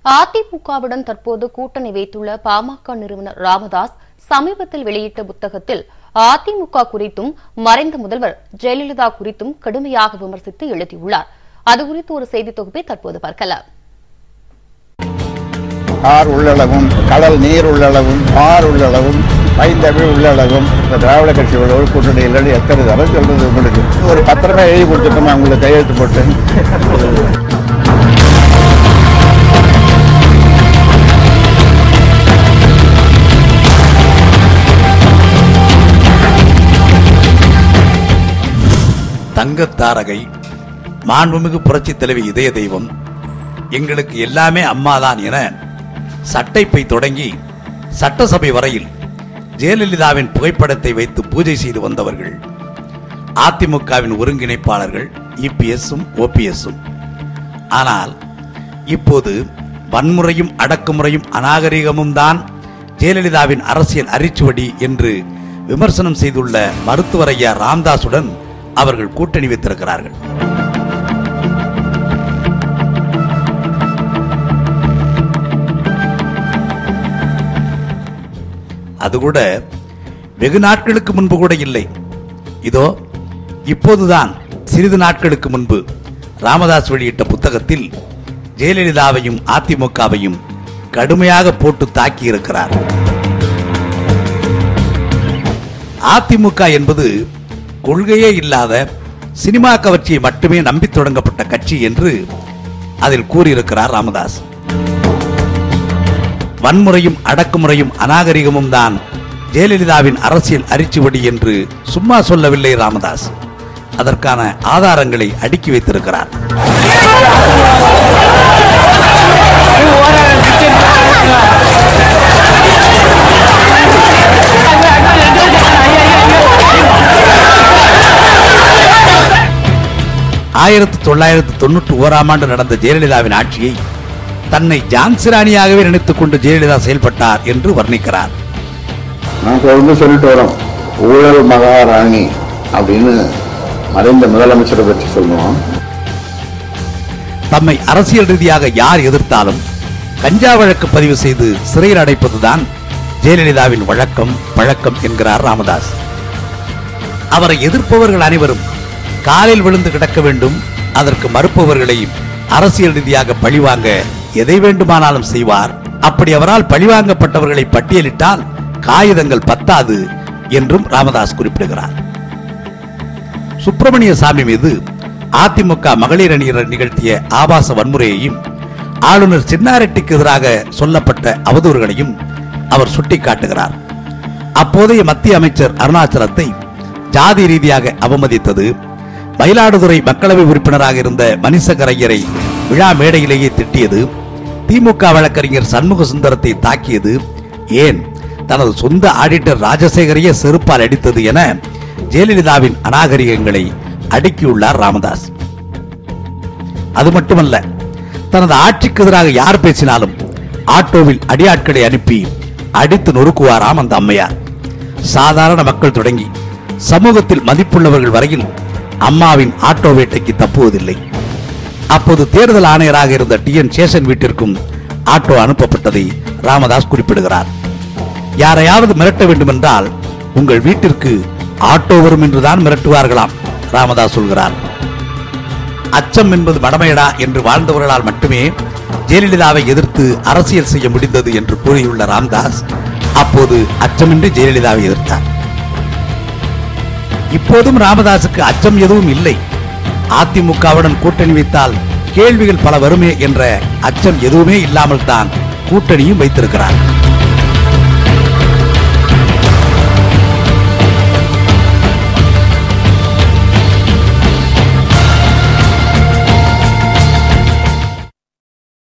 அதிமுகவுடன் தற்போது கூட்டணி வைத்துள்ள பாமக நிறுவனர் ராமதாஸ் சமீபத்தில் வெளியிட்ட புத்தகத்தில் அதிமுக குறித்தும் மறைந்த முதல்வர் ஜெயலலிதா குறித்தும் கடுமையாக விமர்சித்து எழுதியுள்ளார் அது குறித்து ஒரு செய்தி தொகுப்பை தற்போது பார்க்கலாம் ஆர் உள்ளளவும் கடல் நீர் உள்ளளவும் ஆர் உள்ளளவும் பைந்தமிழ் உள்ளளவும் இந்த திராவிட கட்சிகளோடு கூட்டணி இல்லைன்னு எத்தனை தரம் சொல்றது உங்களுக்கு ஒரு பத்திரமே எழுதி கொடுத்துட்டோமா உங்களுக்கு கையெழுத்து போட்டு தங்கத்தாரகை மாண்புமிகு புரட்சித் தலைவி இதய தெய்வம் எங்களுக்கு எல்லாமே அம்மாதான் என சட்டைப்பை தொடங்கி சட்டசபை வரையில் ஜெயலலிதாவின் புகைப்படத்தை வைத்து பூஜை செய்து வந்தவர்கள் அதிமுகவின் ஒருங்கிணைப்பாளர்கள் இபிஎஸும் ஓபிஎஸும் ஆனால் இப்போது வன்முறையும் அடக்குமுறையும் அநாகரிகமும் தான் ஜெயலலிதாவின் அரசியல் அரிச்சுவடி என்று விமர்சனம் செய்துள்ள மருத்துவர் ஐயா ராம்தாசுடன் அவர்கள் கூட்டணி வைத்திருக்கிறார்கள் அது கூட வெகு நாட்களுக்கு முன்பு கூட இல்லை இதோ இப்போதுதான் சிறிது நாட்களுக்கு முன்பு ராமதாஸ் வெளியிட்ட புத்தகத்தில் ஜெயலலிதாவையும் அதிமுகவையும் கடுமையாக போட்டு தாக்கி இருக்கிறார் அதிமுக என்பது கொள்கையே இல்லாத சினிமா கவர்ச்சியை மட்டுமே நம்பி தொடங்கப்பட்ட கட்சி என்று அதில் கூறியிருக்கிறார் ராமதாஸ் வன்முறையும் அடக்குமுறையும் அநாகரிகமும் தான் ஜெயலலிதாவின் அரசியல் அரிச்சுவடி என்று சும்மா சொல்லவில்லை ராமதாஸ் அதற்கான ஆதாரங்களை அடுக்கி வைத்திருக்கிறார் ஆயிரத்தி தொள்ளாயிரத்தி தொண்ணூற்றி ஓராம் ஆண்டு நடந்த ஜெயலலிதாவின் ஆட்சியை தன்னை ஜான்சி ராணியாகவே நினைத்துக் கொண்டு ஜெயலலிதா செயல்பட்டார் என்று வர்ணிக்கிறார் நான் தொடர்ந்து சொல்லிட்டு வரோம் ஊழல் மகாராணி அப்படின்னு மறைந்த முதலமைச்சரை பற்றி சொல்லுவோம் தம்மை அரசியல் ரீதியாக யார் எதிர்த்தாலும் கஞ்சா வழக்கு பதிவு செய்து சிறையில் அடைப்பதுதான் ஜெயலலிதாவின் வழக்கம் பழக்கம் என்கிறார் ராமதாஸ் அவரை எதிர்ப்பவர்கள் அனைவரும் காலில் விழுந்து கிடக்க வேண்டும் அதற்கு மறுப்பவர்களை அரசியல் ரீதியாக பழிவாங்க எதை வேண்டுமானாலும் செய்வார் அப்படி அவரால் பழிவாங்கப்பட்டவர்களை பட்டியலிட்டால் காகிதங்கள் பத்தாது என்றும் ராமதாஸ் குறிப்பிடுகிறார் சுப்பிரமணிய சாமி மீது அதிமுக மகளிர் அணியினர் நிகழ்த்திய ஆபாச வன்முறையையும் ஆளுநர் சின்னாரெட்டிக்கு எதிராக சொல்லப்பட்ட அவதூறுகளையும் அவர் சுட்டிக்காட்டுகிறார் அப்போதைய மத்திய அமைச்சர் அருணாச்சலத்தை ஜாதி ரீதியாக அவமதித்தது மயிலாடுதுறை மக்களவை உறுப்பினராக இருந்த மணிசகரையரை விழா மேடையிலேயே திட்டியது திமுக வழக்கறிஞர் சண்முக சுந்தரத்தை தாக்கியது ஏன் தனது சொந்த ஆடிட்டர் ராஜசேகரையே செருப்பால் அடித்தது என ஜெயலலிதாவின் அநாகரிகங்களை அடுக்கியுள்ளார் ராமதாஸ் அது மட்டுமல்ல தனது ஆட்சிக்கு எதிராக யார் பேசினாலும் ஆட்டோவில் அடியாட்களை அனுப்பி அடித்து நொறுக்குவாராம் அந்த அம்மையார் சாதாரண மக்கள் தொடங்கி சமூகத்தில் மதிப்புள்ளவர்கள் வரையில் அம்மாவின் ஆட்டோ வேட்டைக்கு தப்புவதில்லை அப்போது தேர்தல் ஆணையராக இருந்த டி என் சேஷன் வீட்டிற்கும் ஆட்டோ அனுப்பப்பட்டதை ராமதாஸ் குறிப்பிடுகிறார் யாரையாவது மிரட்ட வேண்டுமென்றால் உங்கள் வீட்டிற்கு ஆட்டோ வரும் என்றுதான் மிரட்டுவார்களாம் ராமதாஸ் சொல்கிறார் அச்சம் என்பது மடமையடா என்று வாழ்ந்தவர்களால் மட்டுமே ஜெயலலிதாவை எதிர்த்து அரசியல் செய்ய முடிந்தது என்று கூறியுள்ள ராம்தாஸ் அப்போது அச்சமின்றி ஜெயலலிதாவை எதிர்த்தார் இப்போதும் ராமதாசுக்கு அச்சம் எதுவும் இல்லை அதிமுகவுடன் கூட்டணி வைத்தால் கேள்விகள் பல வருமே என்ற அச்சம் எதுவுமே இல்லாமல் தான் கூட்டணியும் வைத்திருக்கிறார்